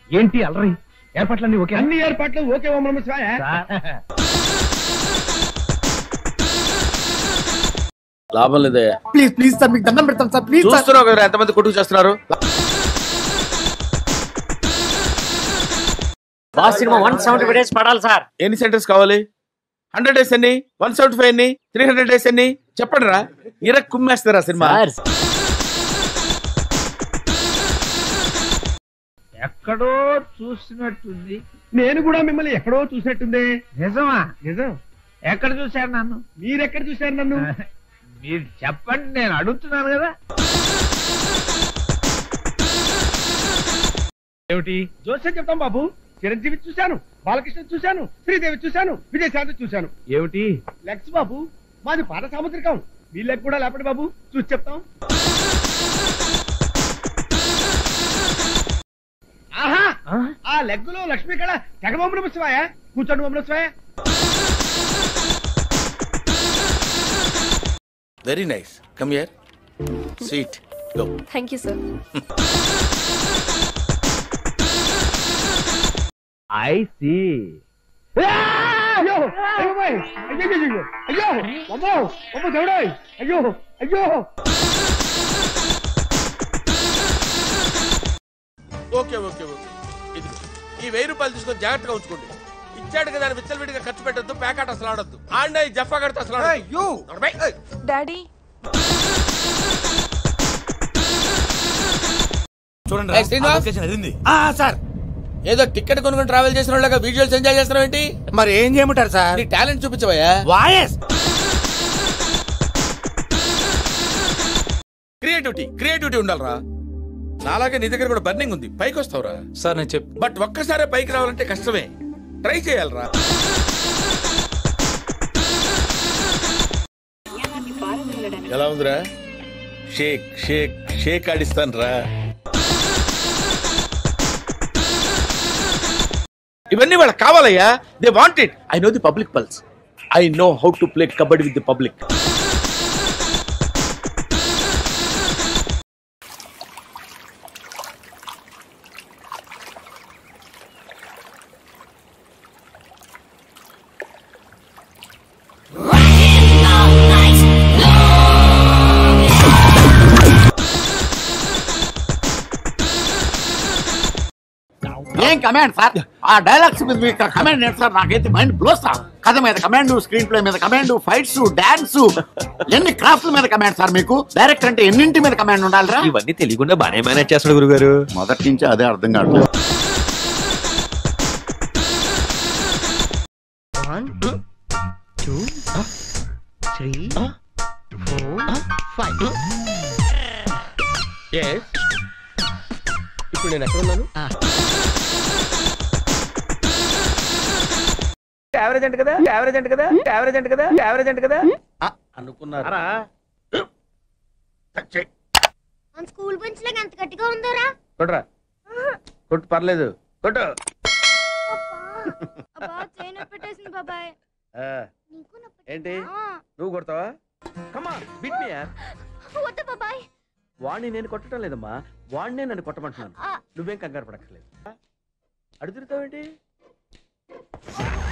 ఏంటి అలరి ఏర్పాట్లన్నీ ఓకే అన్ని ఏర్పాట్లు ఓకే ఓం నమ శివాయ లాభం లేదే ప్లీజ్ ప్లీజ్ సార్ మీకు దండం పెడతాం సార్ ప్లీజ్ సార్ చూస్తున్నావు కదా ఎంతమంది కొట్టుకు చేస్తున్నారు boss cinema one seventy five days పడాలి సార్ ఎన్ని సెంటర్స్ కావాలి హండ్రెడ్ డేస్ ఎన్ని వన్ సెవెంటీ ఫైవ్ ఎన్ని త్రీ హండ్రెడ్ డేస్ ఎన్ని చెప్పండి రా ఇరక్ కుమ్మేస్తారా సినిమా సార్ ఎక్కడో చూసినట్టుంది నేను కూడా మిమ్మల్ని ఎక్కడో చూసినట్టుంది నిజమా నిజం ఎక్కడ చూశారు నన్ను మీరెక్కడ చూశారు నన్ను మీరు చెప్పండి నేను అడుగుతున్నాను కదా ఏమిటి జోస్యం చెప్తాం బాబు చిరంజీవి చూశాను బాలకృష్ణ చూశాను శ్రీదేవి చూశాను విజయశాంతి చూశాను ఏమిటి లెగ్స్ బాబు మాది పాట సాముద్రికం మీ లెగ్ కూడా లేపండి బాబు చూసి చెప్తాం ఆహా ఆ? ఆ లెగ్ లో లక్ష్మీ కళ తెగబొమ్మ నమ శివాయ కూర్చోండి బొమ్మ Shivaya very nice come here sweet go thank you sir I see అయ్యో అయ్యో బాయ్. అయ్యో అయ్యో, అయ్యో అయ్యో అమ్మో అమ్మో దేవుడాయ్ అయ్యో అయ్యో ఓకే ఓకే ఓకే ఇది ఈ వెయ్యి రూపాయలు తీసుకొని జాగ్రత్తగా ఉంచుకోండి ఇచ్చాడు కదా అని విచ్చలవిడిగా ఖర్చు పెట్టద్దు ప్యాకెట్ అసలు ఆడద్దు ఆడిన ఈ జఫా కడితే అసలు ఆడొద్దు. నడవై. డాడీ ఏయ్, శ్రీనివాస్. సార్ ఏదో టికెట్ కొనుక్కొని ట్రావెల్ చేసిన వాళ్ళగా విజువల్స్ ఎంజాయ్ చేస్తున్నావు ఏంటి మరి ఏం చేయమంటారు సార్ నీ టాలెంట్ చూపించవయ్యా వాయస్ క్రియేటివిటీ క్రియేటివిటీ ఉండాలరా నాలాగే నీ దగ్గర కూడా బర్నింగ్ ఉంది పైకి వస్తావురా సార్ నేను చెప్ బట్ ఒక్కసారే పైకి రావాలంటే కష్టమే ట్రై చేయాలరా ఎలా ఉందిరా షేక్ షేక్ షేక్ ఆడిస్తాను రా ఇవన్నీ వాళ్ళకి కావాలయ్యా they want it I know the public pulse I know how to play kabaddi with the public ఏం కమాండ్ సార్ ఆ డైలాగ్స్ మీద మీకు కమాండ్ ఏంటి సార్ నాకైతే మైండ్ బ్లో సార్ కథ మీద కమాండ్ స్క్రీన్ ప్లే మీద కమాండ్ ఫైట్స్ డాన్స్ ఎన్ని క్రాఫ్ట్ల మీద కమాండ్ సార్ మీకు డైరెక్టర్ అంటే ఎన్నింటి మీద కమాండ్ ఉండాలిరా ఇవన్నీ తెలియకుండా బానే మేనేజ్ చేస్తాడు గురుగారు మొదటి నుంచి అదే అర్థం కావట్లేదు ఇప్పుడు నేను ఎక్కడ ఉన్నాను యావరేజ్ అంట కదా యావరేజ్ అంట కదా యావరేజ్ అంట కదా యావరేజ్ అంట కదా అనుకున్నారా మన స్కూల్ బెంచ్ లాగా ఎంత గట్టిగా ఉందోరా కొట్రా కొట్టు పర్లేదు కొట్టు అబ్బా చేయి నొప్పి పెట్టేసింది బాబాయ్ ఆ, నీకు నొప్పి ఏంటి ఆ, నువ్వు కొడతావా కమా బిట్ మీ యార్ వద్దు బాబాయ్ వాడిని నేను కొట్టడం లేదమ్మా వాడినే నన్ను కొట్టమంటున్నాను ఆ. నువ్వేం కంగారు పడక్కర్లేదు అడుగుతావేంటి